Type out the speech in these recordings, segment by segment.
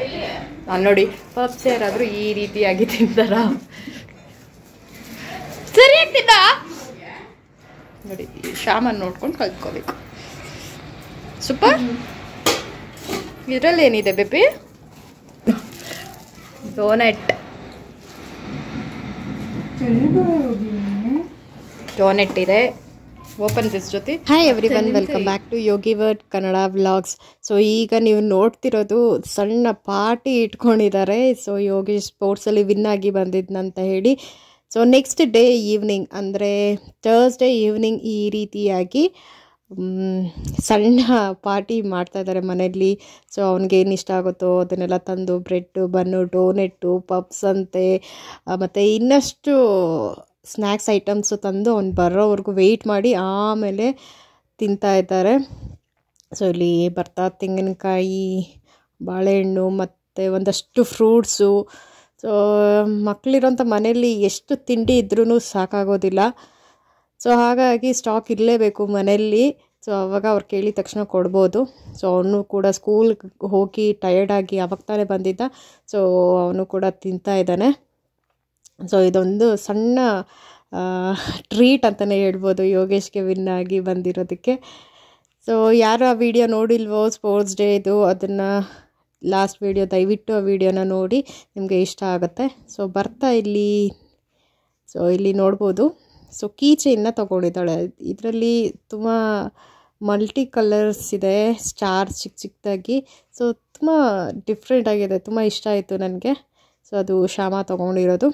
ನಾನು ನೋಡಿ ಪಪ್ಸ್ ಯಾರಾದರೂ ಈ ರೀತಿಯಾಗಿ ತಿಂತಾರ ಸರಿಯಾಗಿ ತಿನ್ನ ನೋಡಿ ಶಾಮನ್ ನೋಡ್ಕೊಂಡು ಕಲ್ತ್ಕೋಬೇಕು ಸೂಪರ್ ಇದರಲ್ಲಿ ಏನಿದೆ ಬೇಬಿ ಡೋನೆಟ್ ಡೋನೆಟ್ ಇದೆ ಓಪನ್ ದಿಸ್ ಜೊತೆ hi everyone welcome back to Yogi world Kannada vlogs so ಈಗ ನೀವು ನೋಡ್ತಿರೋದು ಸಣ್ಣ ಪಾರ್ಟಿ ಇಟ್ಕೊಂಡಿದ್ದಾರೆ ಸೊ ಯೋಗಿ ಸ್ಪೋರ್ಟ್ಸಲ್ಲಿ ವಿನ್ ಆಗಿ ಬಂದಿದ್ನಂತ ಹೇಳಿ ಸೊ ನೆಕ್ಸ್ಟ್ ಡೇ ಈವ್ನಿಂಗ್ ಅಂದರೆ ಥರ್ಸ್ಡೇ ಈವ್ನಿಂಗ್ ಈ ರೀತಿಯಾಗಿ ಮ್, ಸಣ್ಣ ಪಾರ್ಟಿ ಮಾಡ್ತಾ ಇದ್ದಾರೆ ಮನೆಯಲ್ಲಿ ಸೊ ಅವ್ನಿಗೆ ಏನು ಇಷ್ಟ ಆಗುತ್ತೋ ಅದನ್ನೆಲ್ಲ ತಂದು ಬ್ರೆಡ್ಡು ಬನ್ನು ಡೋನೆಟ್ಟು ಪಪ್ಸ್ ಅಂತೆ ಆ, ಮತ್ತು ಇನ್ನಷ್ಟು ಸ್ನ್ಯಾಕ್ಸ್ ಐಟಮ್ಸು ತಂದು ಅವ್ನು ಬರೋವರೆಗೂ ವೆಯ್ಟ್ ಮಾಡಿ ಆಮೇಲೆ ತಿಂತಾ ಇದ್ದಾರೆ ಸೊ ಇಲ್ಲಿ ಬರ್ತಾ ತೆಂಗಿನಕಾಯಿ ಬಾಳೆಹಣ್ಣು ಮತ್ತು ಒಂದಷ್ಟು ಫ್ರೂಟ್ಸು ಸೊ ಮಕ್ಕಳಿರೋಂಥ ಮನೆಯಲ್ಲಿ ಎಷ್ಟು ತಿಂಡಿ ಇದ್ರೂ ಸಾಕಾಗೋದಿಲ್ಲ ಸೊ ಹಾಗಾಗಿ ಸ್ಟಾಕ್ ಇರಲೇಬೇಕು ಮನೆಯಲ್ಲಿ ಸೊ ಅವಾಗ ಅವ್ರು ಕೇಳಿದ ತಕ್ಷಣ ಕೊಡ್ಬೋದು ಸೊ ಅವನು ಕೂಡ ಸ್ಕೂಲ್ ಹೋಗಿ ಟಯರ್ಡಾಗಿ ಅವಾಗ ತಾನೇ ಬಂದಿದ್ದ ಸೊ ಅವನು ಕೂಡ ತಿಂತಾ ಇದ್ದಾನೆ ಸೊ ಇದೊಂದು ಸಣ್ಣ ಟ್ರೀಟ್ ಅಂತಲೇ ಹೇಳ್ಬೋದು ಯೋಗೇಶ್ಗೆ ವಿನ್ ಆಗಿ ಬಂದಿರೋದಕ್ಕೆ ಸೊ ಯಾರು ಆ ವಿಡಿಯೋ ನೋಡಿಲ್ವೋ ಸ್ಪೋರ್ಟ್ಸ್ ಡೇ ಇದು ಅದನ್ನು ಲಾಸ್ಟ್ ವಿಡಿಯೋ ದಯವಿಟ್ಟು ಆ ವಿಡಿಯೋನ ನೋಡಿ ನಿಮಗೆ ಇಷ್ಟ ಆಗುತ್ತೆ ಸೊ ಬರ್ತಾ ಇಲ್ಲಿ ಸೊ ಇಲ್ಲಿ ನೋಡ್ಬೋದು ಸೊ ಕೀ ಚೈನ್ನ ತೊಗೊಂಡಿದ್ದಾಳೆ ಇದರಲ್ಲಿ ತುಂಬ ಮಲ್ಟಿ ಕಲರ್ಸ್ ಇದೆ ಸ್ಟಾರ್ ಚಿಕ್ಕ ಚಿಕ್ಕದಾಗಿ ಸೊ ತುಂಬ ಡಿಫ್ರೆಂಟ್ ಆಗಿದೆ ತುಂಬ ಇಷ್ಟ ಆಯಿತು ನನಗೆ ಸೊ ಅದು ಶ್ಯಾಮ ತೊಗೊಂಡಿರೋದು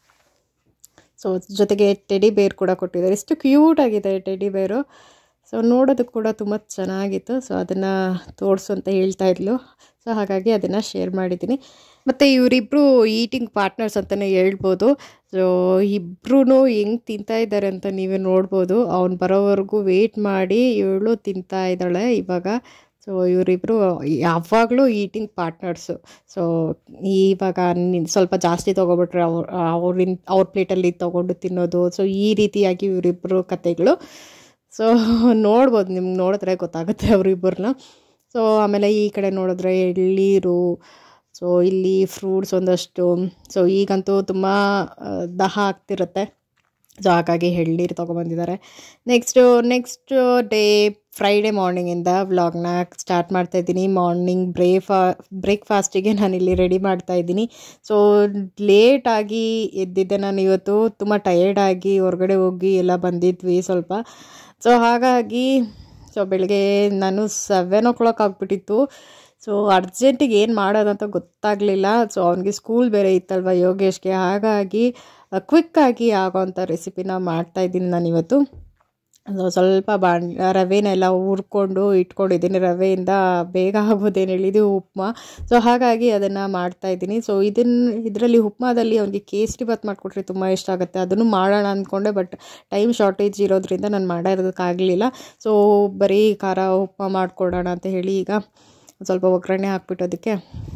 ಸೊ ಜೊತೆಗೆ ಟೆಡಿ ಬೇರ್ ಕೂಡ ಕೊಟ್ಟಿದ್ದಾರೆ ಎಷ್ಟು ಕ್ಯೂಟ್ ಆಗಿದೆ ಟೆಡಿ ಬೇರು ಸೊ ನೋಡೋದಕ್ಕೆ ಕೂಡ ತುಂಬ ಚೆನ್ನಾಗಿತ್ತು ಸೊ ಅದನ್ನು ತೋರಿಸು ಅಂತ ಹೇಳ್ತಾ ಇದ್ಲು ಸೊ ಹಾಗಾಗಿ ಅದನ್ನು ಶೇರ್ ಮಾಡಿದ್ದೀನಿ ಮತ್ತು ಇವರಿಬ್ಬರು ಈಟಿಂಗ್ ಪಾರ್ಟ್ನರ್ಸ್ ಅಂತಲೇ ಹೇಳ್ಬೋದು ಸೊ ಇಬ್ಬರೂ ಹೆಂಗೆ ತಿಂತಾ ಇದ್ದಾರೆ ಅಂತ ನೀವೇ ನೋಡ್ಬೋದು ಅವ್ನು ಬರೋವರೆಗೂ ವೆಯ್ಟ್ ಮಾಡಿ ಇವಳು ತಿಂತಾ ಇದ್ದಾಳೆ ಇವಾಗ ಸೊ ಇವರಿಬ್ಬರು ಯಾವಾಗಲೂ ಈಟಿಂಗ್ ಪಾರ್ಟ್ನರ್ಸು ಸೊ ಇವಾಗ ನೀನ್ ಸ್ವಲ್ಪ ಜಾಸ್ತಿ ತೊಗೊಬಿಟ್ರೆ ಅವ್ರು ಅವ್ರಿನ್ ಅವ್ರ ಪ್ಲೇಟಲ್ಲಿ ತೊಗೊಂಡು ತಿನ್ನೋದು ಸೊ ಈ ರೀತಿಯಾಗಿ ಇವರಿಬ್ಬರು ಕತೆಗಳು ಸೊ ನೋಡ್ಬೋದು ನಿಮ್ಗೆ ನೋಡಿದ್ರೆ ಗೊತ್ತಾಗುತ್ತೆ ಅವರಿಬ್ಬರನ್ನ ಸೊ ಆಮೇಲೆ ಈ ಕಡೆ ನೋಡಿದ್ರೆ ಎಳ್ಳೀರು ಸೊ ಇಲ್ಲಿ ಫ್ರೂಟ್ಸ್ ಒಂದಷ್ಟು ಸೊ ಈಗಂತೂ ತುಂಬ ಆ, ದಾಹ ಆಗ್ತಿರುತ್ತೆ ಸೊ ಹಾಗಾಗಿ ಎಳ್ನೀರು ತೊಗೊಬಂದಿದ್ದಾರೆ ನೆಕ್ಸ್ಟು ನೆಕ್ಸ್ಟ್ ಡೇ ಫ್ರೈಡೇ ಮಾರ್ನಿಂಗಿಂದ ವ್ಲಾಗ್ನ ಸ್ಟಾರ್ಟ್ ಮಾಡ್ತಾ ಇದ್ದೀನಿ ಮಾರ್ನಿಂಗ್ ಬ್ರೇಫಾ ಬ್ರೇಕ್ಫಾಸ್ಟಿಗೆ ನಾನಿಲ್ಲಿ ರೆಡಿ ಮಾಡ್ತಾ ಇದ್ದೀನಿ ಸೊ ಲೇಟಾಗಿ ಎದ್ದಿದ್ದೆ ನಾನು ಇವತ್ತು ತುಂಬ ಟಯರ್ಡಾಗಿ ಹೊರಗಡೆ ಹೋಗಿ ಎಲ್ಲ ಬಂದಿದ್ವಿ ಸ್ವಲ್ಪ ಸೊ ಹಾಗಾಗಿ ಸೊ ಬೆಳಗ್ಗೆ ನಾನು ಸೆವೆನ್ ಓ ಕ್ಲಾಕ್ ಆಗಿಬಿಟ್ಟಿತ್ತು ಸೊ ಅರ್ಜೆಂಟಿಗೆ ಏನು ಮಾಡೋದಂತ ಗೊತ್ತಾಗಲಿಲ್ಲ ಸೊ ಅವನಿಗೆ ಸ್ಕೂಲ್ ಬೇರೆ ಇತ್ತಲ್ವ ಯೋಗೇಶ್ಗೆ ಹಾಗಾಗಿ ಕ್ವಿಕ್ಕಾಗಿ ಆಗೋವಂಥ ರೆಸಿಪಿನ ಮಾಡ್ತಾಯಿದ್ದೀನಿ ನಾನು ಇವತ್ತು ಸೊ ಸ್ವಲ್ಪ ಬಾಣ್ ರವೆನೆಲ್ಲ ಹುರ್ಕೊಂಡು ಇಟ್ಕೊಂಡಿದ್ದೀನಿ ರವೆಯಿಂದ ಬೇಗ ಆಗೋದೇನು ಹೇಳಿದ್ದು ಉಪ್ಮಾ ಸೊ ಹಾಗಾಗಿ ಅದನ್ನು ಮಾಡ್ತಾಯಿದ್ದೀನಿ ಸೊ ಇದನ್ನು ಇದರಲ್ಲಿ ಉಪ್ಮಾದಲ್ಲಿ ಅವನಿಗೆ ಕೇಸರಿ ಭಾತ್ ಮಾಡಿಕೊಟ್ರೆ ತುಂಬ ಇಷ್ಟ ಆಗುತ್ತೆ ಅದನ್ನು ಮಾಡೋಣ ಅಂದ್ಕೊಂಡೆ ಬಟ್ ಟೈಮ್ ಶಾರ್ಟೇಜ್ ಇರೋದ್ರಿಂದ ನಾನು ಮಾಡೋದಕ್ಕಾಗಲಿಲ್ಲ ಸೊ ಬರೀ ಖಾರ ಉಪ್ಮಾ ಮಾಡಿಕೊಡೋಣ ಅಂತ ಹೇಳಿ ಈಗ ಸ್ವಲ್ಪ ಒಗ್ಗರಣೆ ಹಾಕ್ಬಿಟ್ಟು ಅದಕ್ಕೆ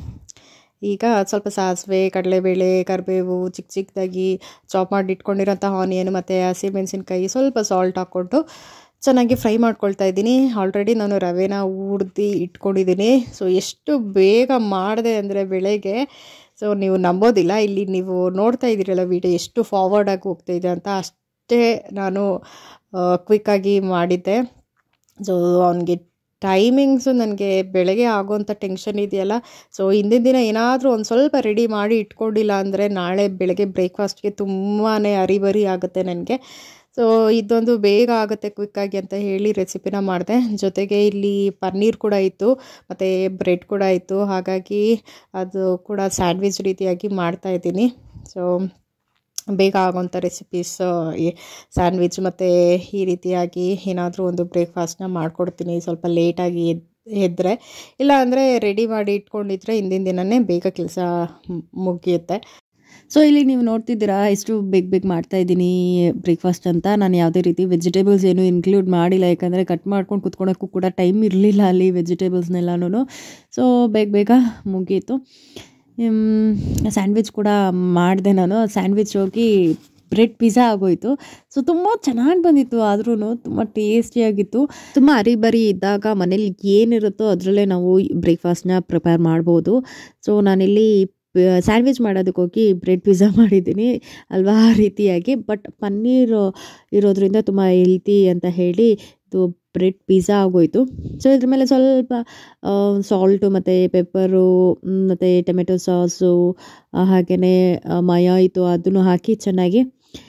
ಈಗ ಸ್ವಲ್ಪ ಸಾಸಿವೆ ಕಡಲೆಬೇಳೆ ಕರಿಬೇವು ಚಿಕ್ಕ ಚಿಕ್ಕದಾಗಿ ಚಾಪ್ ಮಾಡಿ ಇಟ್ಕೊಂಡಿರೋಂಥ ಆನಿಯನ್ ಮತ್ತು ಹಸಿಮೆಣಸಿನ್ಕಾಯಿ ಸ್ವಲ್ಪ ಸಾಲ್ಟ್ ಹಾಕ್ಕೊಂಡು ಚೆನ್ನಾಗಿ ಫ್ರೈ ಮಾಡ್ಕೊಳ್ತಾ ಇದ್ದೀನಿ ಆಲ್ರೆಡಿ ನಾನು ರವೆನ ಹುರ್ದು ಇಟ್ಕೊಂಡಿದ್ದೀನಿ ಸೊ ಎಷ್ಟು ಬೇಗ ಮಾಡಿದೆ ಅಂದರೆ ಬೆಳಗ್ಗೆ ಸೊ ನೀವು ನಂಬೋದಿಲ್ಲ ಇಲ್ಲಿ ನೀವು ನೋಡ್ತಾ ಇದ್ದೀರಲ್ಲ ವಿಡಿಯೋ ಎಷ್ಟು ಫಾರ್ವರ್ಡಾಗಿ ಹೋಗ್ತಾ ಇದೆ ಅಂತ ಅಷ್ಟೇ ನಾನು ಕ್ವಿಕ್ಕಾಗಿ ಮಾಡಿದ್ದೆ ಸೊ ಅವನಿಗೆ ಟೈಮಿಂಗ್ಸು ನನಗೆ ಬೆಳಗ್ಗೆ ಆಗೋವಂಥ ಟೆನ್ಷನ್ ಇದೆಯಲ್ಲ ಸೊ ಹಿಂದಿನ ದಿನ ಏನಾದರೂ ಒಂದು ಸ್ವಲ್ಪ ರೆಡಿ ಮಾಡಿ ಇಟ್ಕೊಂಡಿಲ್ಲ ಅಂದರೆ ನಾಳೆ ಬೆಳಗ್ಗೆ ಬ್ರೇಕ್ಫಾಸ್ಟ್ಗೆ ತುಂಬಾ ಅರಿಬರಿ ಆಗುತ್ತೆ ನನಗೆ ಸೊ ಇದೊಂದು ಬೇಗ ಆಗುತ್ತೆ ಕ್ವಿಕ್ಕಾಗಿ ಅಂತ ಹೇಳಿ ರೆಸಿಪಿನ ಮಾಡಿದೆ ಜೊತೆಗೆ ಇಲ್ಲಿ ಪನ್ನೀರ್ ಕೂಡ ಇತ್ತು ಮತ್ತು ಬ್ರೆಡ್ ಕೂಡ ಇತ್ತು ಹಾಗಾಗಿ ಅದು ಕೂಡ ಸ್ಯಾಂಡ್ವಿಚ್ ರೀತಿಯಾಗಿ ಮಾಡ್ತಾ ಇದ್ದೀನಿ ಸೊ ಬೇಗ ಆಗೋಂಥ ರೆಸಿಪೀಸ್ ಸ್ಯಾಂಡ್ವಿಚ್ ಮತ್ತು ಈ ರೀತಿಯಾಗಿ ಏನಾದರೂ ಒಂದು ಬ್ರೇಕ್ಫಾಸ್ಟ್ನ ಮಾಡಿಕೊಡ್ತೀನಿ ಸ್ವಲ್ಪ ಲೇಟಾಗಿ ಎದ್ ಎದ್ದರೆ ಇಲ್ಲ ಅಂದರೆ ರೆಡಿ ಮಾಡಿ ಇಟ್ಕೊಂಡಿದ್ರೆ ಹಿಂದಿನ ದಿನವೇ ಬೇಗ ಕೆಲಸ ಮುಗಿಯುತ್ತೆ ಸೊ ಇಲ್ಲಿ ನೀವು ನೋಡ್ತಿದ್ದೀರಾ ಎಷ್ಟು ಬೇಗ ಬೇಗ ಮಾಡ್ತಾ ಇದ್ದೀನಿ ಬ್ರೇಕ್ಫಾಸ್ಟ್ ಅಂತ ನಾನು ಯಾವುದೇ ರೀತಿ ವೆಜಿಟೇಬಲ್ಸ್ ಏನು ಇನ್ಕ್ಲೂಡ್ ಮಾಡಿಲ್ಲ ಯಾಕಂದರೆ ಕಟ್ ಮಾಡ್ಕೊಂಡು ಕುತ್ಕೊಳಕ್ಕೂ ಕೂಡ ಟೈಮ್ ಇರಲಿಲ್ಲ ಅಲ್ಲಿ ವೆಜಿಟೇಬಲ್ಸ್ನೆಲ್ಲನೂ ಸೊ ಬೇಗ ಬೇಗ ಮುಗೀತು ಸ್ಯಾಂಡ್ವಿಚ್ ಕೂಡ ಮಾಡಿದೆ ನಾನು ಸ್ಯಾಂಡ್ವಿಚ್ ಹೋಗಿ ಬ್ರೆಡ್ ಪಿಜ್ಜಾ ಆಗೋಯ್ತು ಸೊ ತುಂಬ ಚೆನ್ನಾಗಿ ಬಂದಿತ್ತು ಆದ್ರೂ ತುಂಬ ಟೇಸ್ಟಿಯಾಗಿತ್ತು ತುಂಬ ಅರಿಬರಿ ಇದ್ದಾಗ ಮನೇಲಿ ಏನಿರುತ್ತೋ ಅದರಲ್ಲೇ ನಾವು ಬ್ರೇಕ್ಫಾಸ್ಟ್ನ ಪ್ರಿಪೇರ್ ಮಾಡ್ಬೋದು ಸೊ ನಾನಿಲ್ಲಿ ಸ್ಯಾಂಡ್ವಿಚ್ ಮಾಡೋದಕ್ಕೆ ಹೋಗಿ ಬ್ರೆಡ್ ಪಿಜ್ಜಾ ಮಾಡಿದ್ದೀನಿ ಅಲ್ವಾ ಆ ರೀತಿಯಾಗಿ ಬಟ್ ಪನ್ನೀರ್ ಇರೋದ್ರಿಂದ ತುಂಬ ಹೆಲ್ತಿ ಅಂತ ಹೇಳಿ ಇದು ಬ್ರೆಡ್ ಪಿಜ್ಜಾ ಆಗೋಯ್ತು ಸೊ ಇದ್ರ ಮೇಲೆ ಸ್ವಲ್ಪ ಸಾಲ್ಟು ಮತ್ತು ಪೆಪ್ಪರು ಮತ್ತು ಟೊಮೆಟೊ ಸಾಸು ಹಾಗೆಯೇ ಮಯ ಇತ್ತು ಅದನ್ನು ಹಾಕಿ ಚೆನ್ನಾಗಿ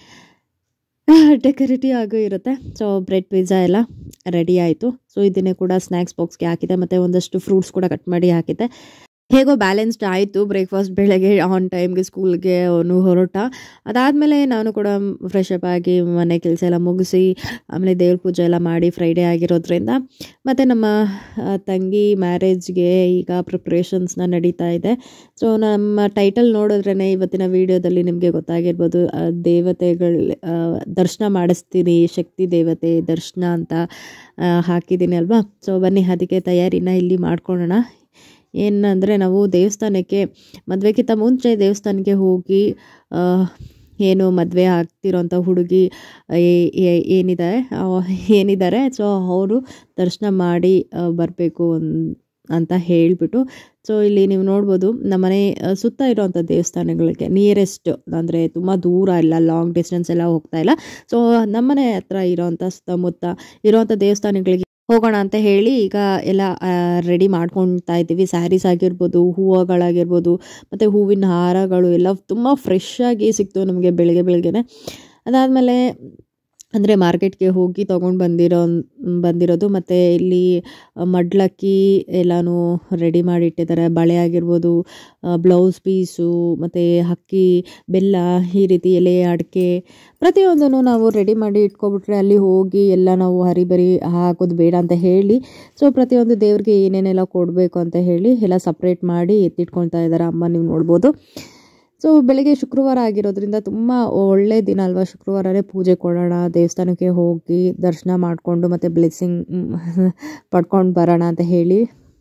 ಡೆಕೋರೇಟಿವ್ ಆಗೋ ಇರುತ್ತೆ ಸೊ ಬ್ರೆಡ್ ಪಿಜ್ಜಾ ಎಲ್ಲ ರೆಡಿ ಆಯಿತು ಸೊ ಇದನ್ನೇ ಕೂಡ ಸ್ನ್ಯಾಕ್ಸ್ ಬಾಕ್ಸ್ಗೆ ಹಾಕಿದೆ ಮತ್ತು ಒಂದಷ್ಟು ಫ್ರೂಟ್ಸ್ ಕೂಡ ಕಟ್ ಮಾಡಿ ಹಾಕಿದ್ದೆ ಹೇಗೋ ಬ್ಯಾಲೆನ್ಸ್ಡ್ ಆಯಿತು ಬ್ರೇಕ್ಫಾಸ್ಟ್ ಬೆಳಗ್ಗೆ ಆನ್ ಟೈಮ್ಗೆ ಸ್ಕೂಲ್ಗೆ ಅವನು ಹೊರಟ ಅದಾದಮೇಲೆ ನಾನು ಕೂಡ ಫ್ರೆಶ್ ಅಪ್ ಆಗಿ ಮನೆ ಕೆಲಸ ಎಲ್ಲ ಮುಗಿಸಿ ಆಮೇಲೆ ದೇವ್ರ ಪೂಜೆ ಎಲ್ಲ ಮಾಡಿ ಫ್ರೈಡೇ ಆಗಿರೋದ್ರಿಂದ ಮತ್ತು ನಮ್ಮ ಆ, ತಂಗಿ ಮ್ಯಾರೇಜ್ಗೆ ಈಗ ಪ್ರಿಪ್ರೇಷನ್ಸ್ನ ನಡೀತಾ ಇದೆ ಸೊ ನಮ್ಮ ಟೈಟಲ್ ನೋಡಿದ್ರೇ ಇವತ್ತಿನ ವಿಡಿಯೋದಲ್ಲಿ ನಿಮಗೆ ಗೊತ್ತಾಗಿರ್ಬೋದು ಆ, ದೇವತೆಗಳ ಆ, ದರ್ಶನ ಮಾಡಿಸ್ತೀನಿ ಶಕ್ತಿ ದೇವತೆ ದರ್ಶನ ಅಂತ ಆ, ಹಾಕಿದ್ದೀನಿ ಅಲ್ವಾ ಸೊ ಬನ್ನಿ ಅದಕ್ಕೆ ತಯಾರಿನ ಇಲ್ಲಿ ಮಾಡ್ಕೊಳ್ಳೋಣ ಏನಂದರೆ ನಾವು ದೇವಸ್ಥಾನಕ್ಕೆ ಮದುವೆಗಿಂತ ಮುಂಚೆ ದೇವಸ್ಥಾನಕ್ಕೆ ಹೋಗಿ ಆ, ಏನು ಮದುವೆ ಆಗ್ತಿರೋಂಥ ಹುಡುಗಿ ಏ- ಏ- ಏನಿದೆ ಆ, ಏನಿದ್ದಾರೆ ಸೊ ಅವರು ದರ್ಶನ ಮಾಡಿ ಬರಬೇಕು ಅಂತ ಹೇಳಿಬಿಟ್ಟು ಸೊ ಇಲ್ಲಿ ನೀವು ನೋಡ್ಬೋದು ನಮ್ಮನೆ ಆ, ಸುತ್ತ ಇರೋವಂಥ ದೇವಸ್ಥಾನಗಳಿಗೆ ನಿಯರೆಸ್ಟ್ ಅಂದರೆ ತುಂಬ ದೂರ ಇಲ್ಲ ಲಾಂಗ್ ಡಿಸ್ಟೆನ್ಸ್ ಎಲ್ಲ ಹೋಗ್ತಾ ಇಲ್ಲ ಸೊ ನಮ್ಮನೆ ಹತ್ರ ಇರೋವಂಥ ಸುತ್ತಮುತ್ತ ಇರೋವಂಥ ದೇವಸ್ಥಾನಗಳಿಗೆ ಹೋಗೋಣ ಅಂತ ಹೇಳಿ ಈಗ ಎಲ್ಲ ರೆಡಿ ಮಾಡ್ಕೊಳ್ತಾ ಇದ್ದೀವಿ ಸ್ಯಾರೀಸ್ ಆಗಿರ್ಬೋದು ಹೂವುಗಳಾಗಿರ್ಬೋದು ಮತ್ತು ಹೂವಿನ ಹಾರಗಳು ಎಲ್ಲ ತುಂಬ ಫ್ರೆಶ್ ಆಗಿ ಸಿಕ್ತು ನಮಗೆ ಬೆಳಗ್ಗೆ ಬೆಳಗ್ಗೆನೆ ಅದಾದಮೇಲೆ ಅಂದರೆ ಮಾರ್ಕೆಟ್ಗೆ ಹೋಗಿ ತೊಗೊಂಡು ಬಂದಿರೋ ಬಂದಿರೋದು ಮತ್ತು ಇಲ್ಲಿ ಮಡ್ಲಕ್ಕಿ ಎಲ್ಲನೂ ರೆಡಿ ಮಾಡಿ ಇಟ್ಟಿದ್ದಾರೆ ಬಳೆ ಆಗಿರ್ಬೋದು ಬ್ಲೌಸ್ ಪೀಸು ಮತ್ತು ಅಕ್ಕಿ ಬೆಲ್ಲ ಈ ರೀತಿ ಎಲೆ ಅಡಿಕೆ ಪ್ರತಿಯೊಂದನ್ನು ನಾವು ರೆಡಿ ಮಾಡಿ ಇಟ್ಕೊಬಿಟ್ರೆ ಅಲ್ಲಿ ಹೋಗಿ ಎಲ್ಲ ನಾವು ಹರಿಬರಿ ಹಾಕೋದು ಬೇಡ ಅಂತ ಹೇಳಿ ಸೊ ಪ್ರತಿಯೊಂದು ದೇವ್ರಿಗೆ ಏನೇನೆಲ್ಲ ಕೊಡಬೇಕು ಅಂತ ಹೇಳಿ ಎಲ್ಲ ಸಪ್ರೇಟ್ ಮಾಡಿ ಎತ್ತಿಟ್ಕೊಳ್ತಾ ಇದ್ದಾರೆ ಅಮ್ಮ ನೀವು ನೋಡ್ಬೋದು ಸೊ ಬೆಳಿಗ್ಗೆ ಶುಕ್ರವಾರ ಆಗಿರೋದ್ರಿಂದ ತುಂಬ ಒಳ್ಳೆ ದಿನ ಅಲ್ವಾ ಶುಕ್ರವಾರನೇ ಪೂಜೆ ಕೊಡೋಣ ದೇವಸ್ಥಾನಕ್ಕೆ ಹೋಗಿ ದರ್ಶನ ಮಾಡಿಕೊಂಡು ಮತ್ತು ಬ್ಲೆಸ್ಸಿಂಗ್ ಪಡ್ಕೊಂಡು ಬರೋಣ ಅಂತ ಹೇಳಿ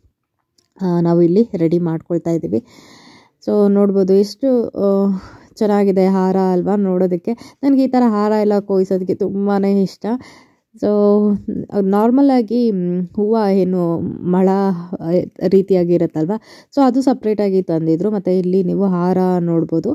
ಆ, ನಾವು ಇಲ್ಲಿ ರೆಡಿ ಮಾಡ್ಕೊಳ್ತಾ ಇದ್ದೀವಿ ಸೊ ನೋಡ್ಬೋದು ಎಷ್ಟು ಆ, ಚೆನ್ನಾಗಿದೆ ಹಾರ ಅಲ್ವಾ ನೋಡೋದಕ್ಕೆ ನನಗೆ ಈ ಥರ ಹಾರ ಎಲ್ಲ ಕೊಯ್ಸೋದಕ್ಕೆ ತುಂಬಾ ಇಷ್ಟ ಸೊ ನಾರ್ಮಲಾಗಿ ಹೂವು ಏನು ಮಳ ಆ, ರೀತಿಯಾಗಿ ಇರುತ್ತಲ್ವ ಸೊ ಅದು ಸಪ್ರೇಟಾಗಿ ತಂದಿದ್ರು ಮತ್ತು ಇಲ್ಲಿ ನೀವು ಹಾರ ನೋಡ್ಬೋದು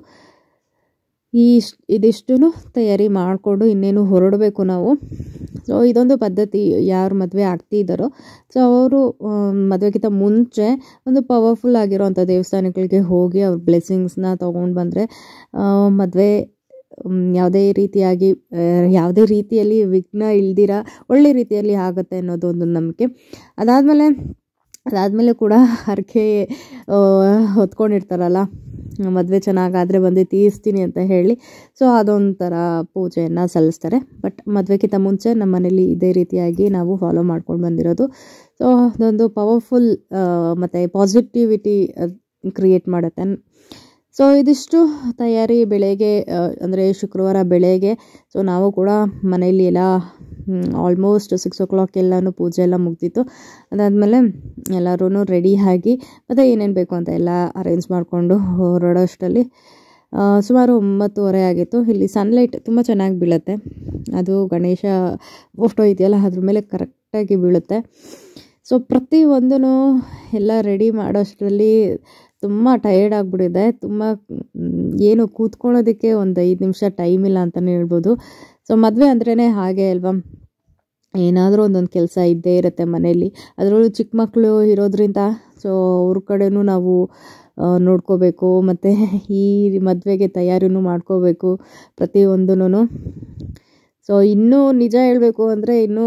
ಈ ಇಶ್- ಇದಿಷ್ಟು ತಯಾರಿ ಮಾಡಿಕೊಂಡು ಇನ್ನೇನು ಹೊರಡಬೇಕು ನಾವು ಸೊ ಇದೊಂದು ಪದ್ಧತಿ ಯಾರು ಮದುವೆ ಆಗ್ತಿದ್ದಾರೋ ಸೊ ಅವರು ಮದುವೆಗಿಂತ ಮುಂಚೆ ಒಂದು ಪವರ್ಫುಲ್ ಆಗಿರೋವಂಥ ದೇವಸ್ಥಾನಗಳಿಗೆ ಹೋಗಿ ಅವ್ರ ಬ್ಲೆಸ್ಸಿಂಗ್ಸ್ನ ತೊಗೊಂಡು ಬಂದರೆ ಮದುವೆ ಯಾವುದೇ ರೀತಿಯಾಗಿ ಆ, ಯಾವುದೇ ರೀತಿಯಲ್ಲಿ ವಿಘ್ನ ಇಲ್ದಿರ ಒಳ್ಳೆ ರೀತಿಯಲ್ಲಿ ಆಗುತ್ತೆ ಅನ್ನೋದು ಒಂದು ನಂಬಿಕೆ ಅದಾದಮೇಲೆ ಅದಾದಮೇಲೆ ಕೂಡ ಹರಕೆ ಹೊತ್ಕೊಂಡಿರ್ತಾರಲ್ಲ ಮದುವೆ ಚೆನ್ನಾಗಾದರೆ ಬಂದು ತೀರಿಸ್ತೀನಿ ಅಂತ ಹೇಳಿ ಸೊ ಅದೊಂಥರ ಪೂಜೆಯನ್ನು ಸಲ್ಲಿಸ್ತಾರೆ ಬಟ್ ಮದುವೆಗಿಂತ ಮುಂಚೆ ನಮ್ಮ ಮನೇಲಿ ಇದೇ ರೀತಿಯಾಗಿ ನಾವು ಫಾಲೋ ಮಾಡ್ಕೊಂಡು ಬಂದಿರೋದು ಸೊ ಅದೊಂದು ಪವರ್ಫುಲ್ ಮತ್ತು ಪಾಸಿಟಿವಿಟಿ ಕ್ರಿಯೇಟ್ ಮಾಡುತ್ತೆ ಸೊ ಇದಿಷ್ಟು ತಯಾರಿ ಬೆಳಗ್ಗೆ ಅಂದರೆ ಶುಕ್ರವಾರ ಬೆಳಗ್ಗೆ ಸೊ ನಾವು ಕೂಡ ಮನೆಯಲ್ಲಿ ಎಲ್ಲ ಆಲ್ಮೋಸ್ಟ್ ಸಿಕ್ಸ್ ಓ ಕ್ಲಾಕ್ ಎಲ್ಲನೂ ಪೂಜೆ ಎಲ್ಲ ಮುಗ್ದಿತ್ತು ಅದಾದಮೇಲೆ ಎಲ್ಲರೂ ರೆಡಿ ಆಗಿ ಮತ್ತು ಏನೇನು ಬೇಕು ಅಂತ ಎಲ್ಲ ಅರೇಂಜ್ ಮಾಡಿಕೊಂಡು ಹೊರಡೋಷ್ಟರಲ್ಲಿ ಆ, ಸುಮಾರು ಒಂಬತ್ತುವರೆ ಆಗಿತ್ತು ಇಲ್ಲಿ ಸನ್ಲೈಟ್ ತುಂಬ ಚೆನ್ನಾಗಿ ಬೀಳುತ್ತೆ ಅದು ಗಣೇಶ ಫೋಟೋ ಇದೆಯಲ್ಲ ಅದ್ರ ಮೇಲೆ ಕರೆಕ್ಟಾಗಿ ಬೀಳುತ್ತೆ ಸೊ ಪ್ರತಿ ಒಂದೂ ಎಲ್ಲ ರೆಡಿ ಮಾಡೋಷ್ಟರಲ್ಲಿ ತುಂಬ ಟಯರ್ಡ್ ಆಗಿಬಿಟ್ಟಿದೆ ತುಂಬ ಮ್, ಏನು ಕೂತ್ಕೊಳ್ಳೋದಕ್ಕೆ ಒಂದು ಐದು ನಿಮಿಷ ಟೈಮ್ ಇಲ್ಲ ಅಂತಲೇ ಹೇಳ್ಬೋದು ಸೊ ಮದುವೆ ಅಂದ್ರೇ ಹಾಗೆ ಅಲ್ವಾ ಏನಾದರೂ ಒಂದೊಂದು ಕೆಲಸ ಇದ್ದೇ ಇರುತ್ತೆ ಮನೆಯಲ್ಲಿ ಅದರಲ್ಲೂ ಚಿಕ್ಕ ಮಕ್ಕಳು ಇರೋದ್ರಿಂದ ಸೊ ಅವ್ರ ಕಡೆನೂ ನಾವು ಆ, ನೋಡ್ಕೋಬೇಕು ಮತ್ತು ಈ ಮದುವೆಗೆ ತಯಾರಿನೂ ಮಾಡ್ಕೋಬೇಕು ಪ್ರತಿಯೊಂದೂ ಸೊ ಇನ್ನೂ ನಿಜ ಹೇಳಬೇಕು ಅಂದರೆ ಇನ್ನೂ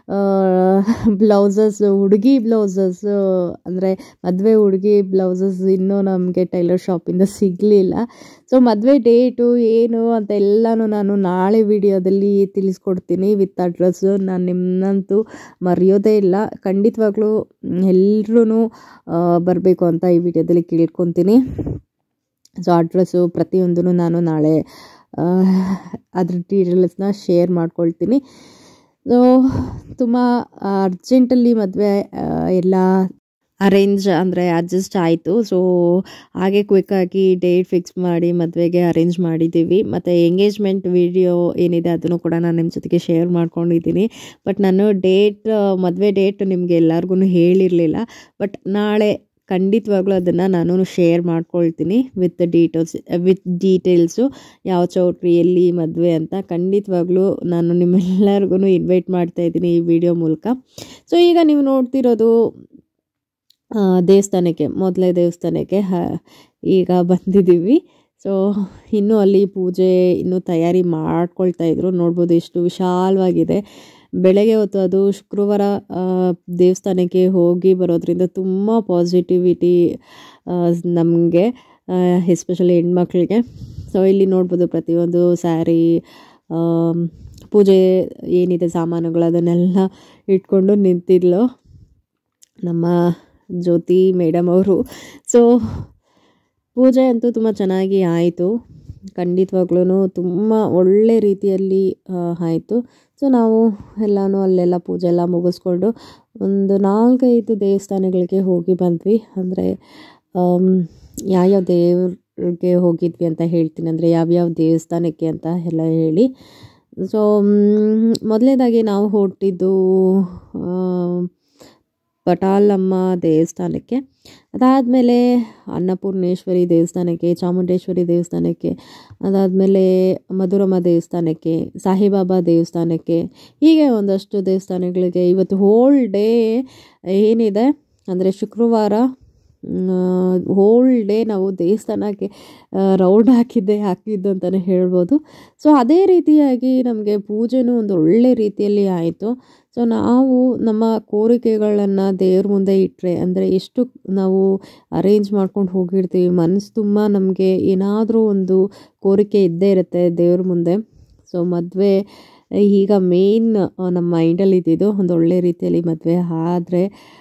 ಬ್ಲೌಸಸ್ ಹುಡುಗಿ ಬ್ಲೌಸಸ್ ಅಂದರೆ ಮದುವೆ ಹುಡುಗಿ ಬ್ಲೌಸಸ್ ಇನ್ನೂ ನಮಗೆ ಟೈಲರ್ ಶಾಪಿಂದ ಸಿಗಲಿಲ್ಲ ಸೊ ಮದುವೆ ಡೇಟು ಏನು ಅಂತ ಎಲ್ಲನೂ ನಾನು ನಾಳೆ ವಿಡಿಯೋದಲ್ಲಿ ತಿಳಿಸ್ಕೊಡ್ತೀನಿ ವಿತ್ ಅಡ್ರೆಸ್ಸು ನಾನು ನಿಮ್ಮನ್ನಂತೂ ಮರೆಯೋದೇ ಇಲ್ಲ ಖಂಡಿತವಾಗ್ಲೂ ಎಲ್ಲರೂ ಬರಬೇಕು ಅಂತ ಈ ವಿಡಿಯೋದಲ್ಲಿ ಕೇಳ್ಕೊತೀನಿ ಸೊ ಅಡ್ರೆಸ್ಸು ಪ್ರತಿಯೊಂದೂ ನಾನು ನಾಳೆ ಆ, ಅದ್ರ ಡೀಟೇಲ್ಸ್ನ ಶೇರ್ ಮಾಡ್ಕೊಳ್ತೀನಿ ಸೊ ತುಂಬ ಅರ್ಜೆಂಟಲ್ಲಿ ಮದುವೆ ಎಲ್ಲ ಅರೇಂಜ್ ಅಂದರೆ ಅಡ್ಜಸ್ಟ್ ಆಯಿತು ಸೊ ಹಾಗೆ ಕ್ವಿಕ್ಕಾಗಿ ಡೇಟ್ ಫಿಕ್ಸ್ ಮಾಡಿ ಮದುವೆಗೆ ಅರೇಂಜ್ ಮಾಡಿದ್ದೀವಿ ಮತ್ತು ಎಂಗೇಜ್ಮೆಂಟ್ ವಿಡಿಯೋ ಏನಿದೆ ಅದನ್ನು ಕೂಡ ನಾನು ನಿಮ್ಮ ಜೊತೆಗೆ ಶೇರ್ ಮಾಡ್ಕೊಂಡಿದ್ದೀನಿ ಬಟ್ ನಾನು ಡೇಟ್ ಮದುವೆ ಡೇಟ್ ನಿಮಗೆ ಎಲ್ಲರಿಗೂ ಹೇಳಿರಲಿಲ್ಲ ಬಟ್ ನಾಳೆ ಖಂಡಿತವಾಗ್ಲೂ ಅದನ್ನು ನಾನು ಶೇರ್ ಮಾಡ್ಕೊಳ್ತೀನಿ ವಿತ್ ಡೀಟೇಲ್ಸ್ ವಿತ್ ಡೀಟೇಲ್ಸು ಯಾವ ಚೌಟ್ರಿ ಎಲ್ಲಿ ಮದುವೆ ಅಂತ ಖಂಡಿತವಾಗ್ಲೂ ನಾನು ನಿಮ್ಮೆಲ್ಲರಿಗೂ ಇನ್ವೈಟ್ ಮಾಡ್ತಾ ಇದ್ದೀನಿ ಈ ವಿಡಿಯೋ ಮೂಲಕ ಸೊ ಈಗ ನೀವು ನೋಡ್ತಿರೋದು ಆ, ದೇವಸ್ಥಾನಕ್ಕೆ ಮೊದಲೇ ದೇವಸ್ಥಾನಕ್ಕೆ ಹ ಈಗ ಬಂದಿದ್ದೀವಿ ಸೊ ಇನ್ನೂ ಅಲ್ಲಿ ಪೂಜೆ ಇನ್ನೂ ತಯಾರಿ ಮಾಡ್ಕೊಳ್ತಾ ಇದ್ರು ನೋಡ್ಬೋದು ಎಷ್ಟು ವಿಶಾಲವಾಗಿದೆ ಬೆಳಗ್ಗೆ ಹೊತ್ತು ಅದು ಶುಕ್ರವಾರ ಆ, ದೇವಸ್ಥಾನಕ್ಕೆ ಹೋಗಿ ಬರೋದ್ರಿಂದ ತುಂಬ ಪಾಸಿಟಿವಿಟಿ ನಮಗೆ ಎಸ್ಪೆಷಲಿ ಹೆಣ್ಮಕ್ಳಿಗೆ ಸೊ ಇಲ್ಲಿ ನೋಡ್ಬೋದು ಪ್ರತಿಯೊಂದು ಸ್ಯಾರಿ ಪೂಜೆ ಏನಿದೆ ಸಾಮಾನುಗಳು ಅದನ್ನೆಲ್ಲ ಇಟ್ಕೊಂಡು ನಿಂತಿದ್ಲು ನಮ್ಮ ಜ್ಯೋತಿ ಮೇಡಮ್ ಅವರು ಸೊ ಪೂಜೆ ಅಂತೂ ತುಂಬ ಚೆನ್ನಾಗಿ ಆಯಿತು ಖಂಡಿತವಾಗ್ಲೂ ತುಂಬ ಒಳ್ಳೆ ರೀತಿಯಲ್ಲಿ ಆಯಿತು ಸೊ ನಾವು ಎಲ್ಲನೂ ಅಲ್ಲೆಲ್ಲ ಪೂಜೆ ಎಲ್ಲ ಮುಗಿಸ್ಕೊಂಡು ಒಂದು ನಾಲ್ಕೈದು ದೇವಸ್ಥಾನಗಳಿಗೆ ಹೋಗಿ ಬಂದ್ವಿ ಅಂದರೆ ಯಾವ್ಯಾವ ದೇವ್ರಿಗೆ ಹೋಗಿದ್ವಿ ಅಂತ ಹೇಳ್ತೀನಿ ಅಂದರೆ ಯಾವ್ಯಾವ ದೇವಸ್ಥಾನಕ್ಕೆ ಅಂತ ಎಲ್ಲ ಹೇಳಿ ಸೊ ಮೊದಲನೇದಾಗಿ ನಾವು ಹೊರಟಿದ್ದು ಪಟಾಲಮ್ಮ ದೇವಸ್ಥಾನಕ್ಕೆ ಅದಾದಮೇಲೆ ಅನ್ನಪೂರ್ಣೇಶ್ವರಿ ದೇವಸ್ಥಾನಕ್ಕೆ ಚಾಮುಂಡೇಶ್ವರಿ ದೇವಸ್ಥಾನಕ್ಕೆ ಅದಾದಮೇಲೆ ಮಧುರಮ್ಮ ದೇವಸ್ಥಾನಕ್ಕೆ ಸಾಯಿಬಾಬಾ ದೇವಸ್ಥಾನಕ್ಕೆ ಹೀಗೆ ಒಂದಷ್ಟು ದೇವಸ್ಥಾನಗಳಿಗೆ ಇವತ್ತು ಹೋಲ್ ಡೇ ಏನಿದೆ ಅಂದರೆ ಶುಕ್ರವಾರ ಹೋಲ್ ಡೇ ನಾವು ದೇವಸ್ಥಾನಕ್ಕೆ ರೌಂಡ್ ಹಾಕಿದ್ದೆ ಹಾಕಿದ್ದು ಅಂತಲೇ ಹೇಳ್ಬೋದು ಸೊ ಅದೇ ರೀತಿಯಾಗಿ ನಮಗೆ ಪೂಜೆನೂ ಒಂದು ಒಳ್ಳೆ ರೀತಿಯಲ್ಲಿ ಆಯಿತು ಸೊ ನಾವು ನಮ್ಮ ಕೋರಿಕೆಗಳನ್ನು ದೇವ್ರ ಮುಂದೆ ಇಟ್ಟರೆ ಅಂದರೆ ಎಷ್ಟು ನಾವು ಅರೇಂಜ್ ಮಾಡ್ಕೊಂಡು ಹೋಗಿರ್ತೀವಿ ಮನಸ್ಸು ತುಂಬ ನಮಗೆ ಏನಾದರೂ ಒಂದು ಕೋರಿಕೆ ಇದ್ದೇ ಇರುತ್ತೆ ದೇವ್ರ ಮುಂದೆ ಸೊ ಮದುವೆ ಈಗ ಮೇನ್ ನಮ್ಮ ಮೈಂಡಲ್ಲಿ ಇದ್ದಿದ್ದು ಒಂದು ಒಳ್ಳೆ ರೀತಿಯಲ್ಲಿ ಮದುವೆ ಆದರೆ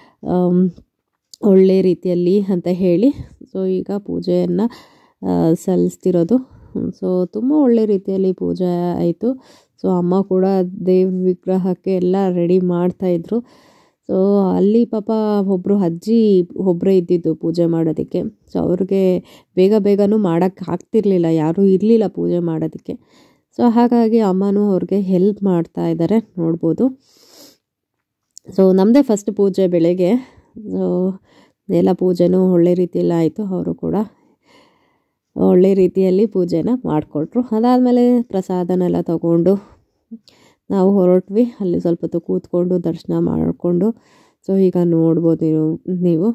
ಒಳ್ಳೆ ರೀತಿಯಲ್ಲಿ ಅಂತ ಹೇಳಿ ಸೊ ಈಗ ಪೂಜೆಯನ್ನು ಸಲ್ಲಿಸ್ತಿರೋದು ಸೊ ತುಂಬ ಒಳ್ಳೆ ರೀತಿಯಲ್ಲಿ ಪೂಜೆ ಆಯಿತು ಸೊ ಅಮ್ಮ ಕೂಡ ದೇವ್ರ ವಿಗ್ರಹಕ್ಕೆ ಎಲ್ಲ ರೆಡಿ ಮಾಡ್ತಾಯಿದ್ರು ಸೊ ಅಲ್ಲಿ ಪಾಪ ಒಬ್ಬರು ಅಜ್ಜಿ ಒಬ್ಬರೇ ಇದ್ದಿದ್ದು ಪೂಜೆ ಮಾಡೋದಕ್ಕೆ ಸೊ ಅವ್ರಿಗೆ ಬೇಗ ಬೇಗನೂ ಮಾಡೋಕ್ಕೆ ಆಗ್ತಿರ್ಲಿಲ್ಲ ಯಾರೂ ಇರಲಿಲ್ಲ ಪೂಜೆ ಮಾಡೋದಕ್ಕೆ ಸೊ ಹಾಗಾಗಿ ಅಮ್ಮನೂ ಅವ್ರಿಗೆ ಹೆಲ್ಪ್ ಮಾಡ್ತಾ ಇದ್ದಾರೆ ನೋಡ್ಬೋದು ಸೊ ನಮ್ಮದೇ ಫಸ್ಟ್ ಪೂಜೆ ಬೆಳಗ್ಗೆ ಸೊ ಎಲ್ಲ ಪೂಜೆನೂ ಒಳ್ಳೆ ರೀತಿಯಲ್ಲಿ ಆಯಿತು ಅವರು ಕೂಡ ಒಳ್ಳೆ ರೀತಿಯಲ್ಲಿ ಪೂಜೆನ ಮಾಡಿಕೊಟ್ರು ಅದಾದಮೇಲೆ ಪ್ರಸಾದನೆಲ್ಲ ತಗೊಂಡು ನಾವು ಹೊರಟ್ವಿ ಅಲ್ಲಿ ಸ್ವಲ್ಪ ಹೊತ್ತು ಕೂತ್ಕೊಂಡು ದರ್ಶನ ಮಾಡಿಕೊಂಡು ಸೊ ಈಗ ನೋಡ್ಬೋದು ನೀವು ನೀವು